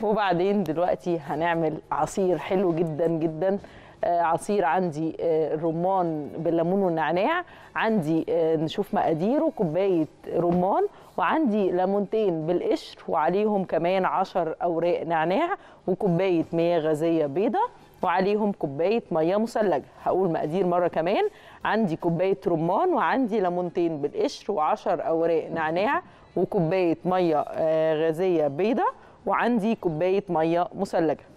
وبعدين دلوقتي هنعمل عصير حلو جدا جدا آه، عصير عندي آه، رمان بالليمون والنعناع عندي آه، نشوف مقاديره كوبايه رمان وعندي ليمونتين بالقشر وعليهم كمان 10 اوراق نعناع وكوبايه مياه غازيه بيضه وعليهم كوبايه ميه مثلجه هقول مقادير مره كمان عندي كوبايه رمان وعندي ليمونتين بالقشر و10 اوراق نعناع وكوبايه ميه آه، غازيه بيضه وعندي كوبايه ميه مثلجه